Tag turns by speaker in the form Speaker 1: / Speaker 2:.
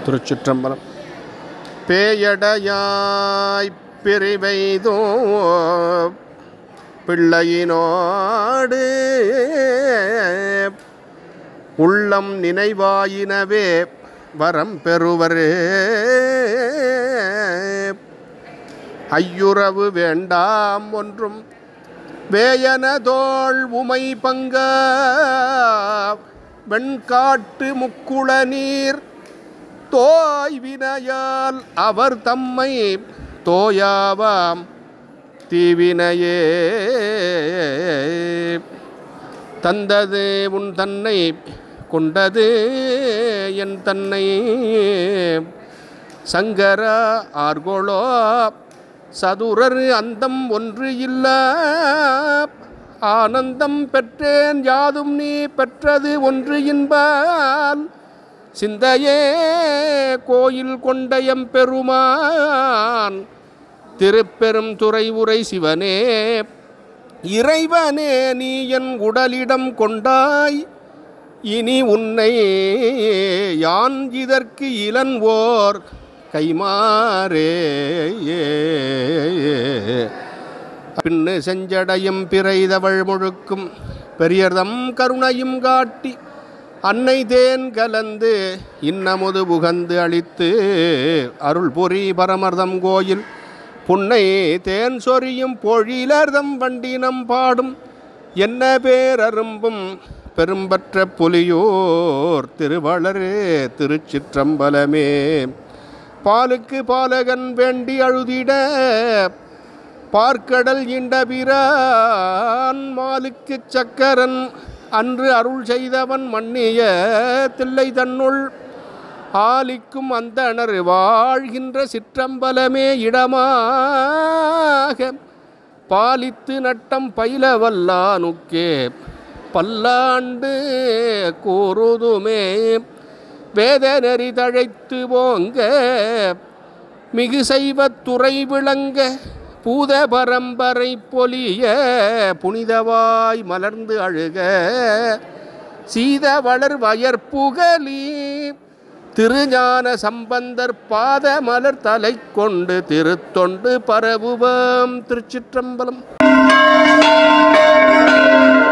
Speaker 1: திருச்சிற்றம்பலம் பேயடையாய் பிரிவைதோ பிள்ளையினோடு உள்ளம் நினைவாயினவே வரம் பெறுவரே ஐயுறவு வேண்டாம் ஒன்றும் வேயனதோள் உமை பங்க வெண்காட்டு முக்குள நீர் தோய்வினையால் அவர் தம்மை தோயாவாம் தீவினையே தந்தது உன் தன்னை கொண்டது என் தன்னை சங்கர ஆர்கோளோ சதுரர் அந்தம் ஒன்று இல்ல ஆனந்தம் பெற்றேன் யாதும் நீ பெற்றது ஒன்று இன்பால் சிந்தையே கோயில் கொண்டயம் பெருமான் திருப்பெரும் துறை உரை சிவனே இறைவனே நீ என் உடலிடம் கொண்டாய் இனி உன்னை யான் இதற்கு இளன்வோர் கைமாறே பின்னு செஞ்சடையும் பிறைதவள் முழுக்கும் பெரியர்தம் கருணையும் காட்டி அன்னை தேன் கலந்து இன்னமுது புகந்து அளித்து அருள் பொறி பரமர்தம் கோயில் புன்னை தேன் சொரியும் பொழிலர்தம் வண்டினம் பாடும் என்ன பேரரும்பும் பெரும்பற்ற புலியோர் திருவளரே திருச்சிற்றம்பலமே பாலுக்கு பாலகன் வேண்டி அழுதிட பார்க்கடல் இண்டபிரான் மாலுக்கு சக்கரன் அன்று அருள் செய்தவன் மன்னிய தில்லை தன்னுள் ஆலிக்கும் அந்தணர் வாழ்கின்ற சிற்றம்பலமே இடமாக பாலித்து நட்டம் பயிலவல்லானுக்கே பல்லாண்டு கூறுதுமே வேத நெறி தழைத்து போங்க மிகு செய்வத் துறை விளங்க பூத பரம்பரை பொலிய புனிதவாய் மலர்ந்து அழுக சீத வளர் வயற்புகலி திருஞான சம்பந்தர் பாத மலர் தலை கொண்டு திருத்தொண்டு பரவுவம் திருச்சிற்றம்பலம்